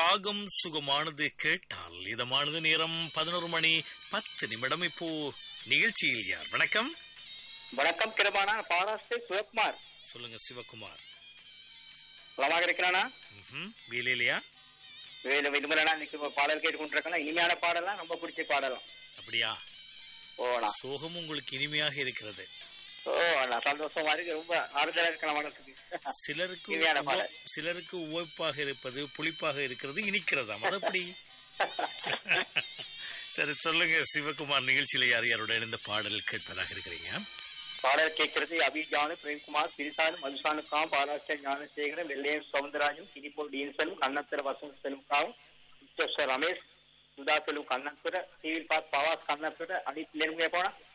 ராகம் சுகமானது கேட்டால் இதமானது நேரம் பதினோரு மணி பத்து நிமிடம் இப்போ நிகழ்ச்சியில் யார் வணக்கம் வணக்கம் கிருபானா பாராஸ்து சிவகுமார் சொல்லுங்க சிவகுமார் நலமாக இருக்கிறானா ம்ஹும். வேலையிலையா வேலு விடுமுறைனா இன்னைக்கு ஒரு பாடல் கேட்டுக்கொண்டிருக்கேன் இனிமையான பாடலாம் ரொம்ப பிடிச்ச பாடலாம் அப்படியா ஓண்ணா சோகம் உங்களுக்கு இனிமையாக இருக்கிறது ஓ அண்ணா சந்தோஷமா இருக்கு ரொம்ப ஆறுதலா இருக்கலாம் மனசுக்கு சிலருக்கு இனிமையான உவ- பாடல். சிலருக்கு உவப்பாக இருப்பது புளிப்பாக இருக்கிறது இனிக்கிறதாம் அது எப்படி சரி சொல்லுங்க சிவகுமார் நிகழ்ச்சியில யார் யாரோட இணைந்த பாடல் கேட்பதாக இருக்கிறீங்க பாடல் கேட்கறது அபிஜானு பிரேம்குமார் பிரிசானு மதுசானுக்காம் பாராட்ச ஞானசேகரன் வெள்ளையன் சவுந்தரராஜன் கிரிப்பூர் டீன்சனும் கண்ணத்திர வசந்த் செல்வக்காவும் ரமேஷ் சுதாசலு கண்ணத்துற டிவி பாஸ் பவாஸ் கண்ணத்துற அடிப்பில் போனா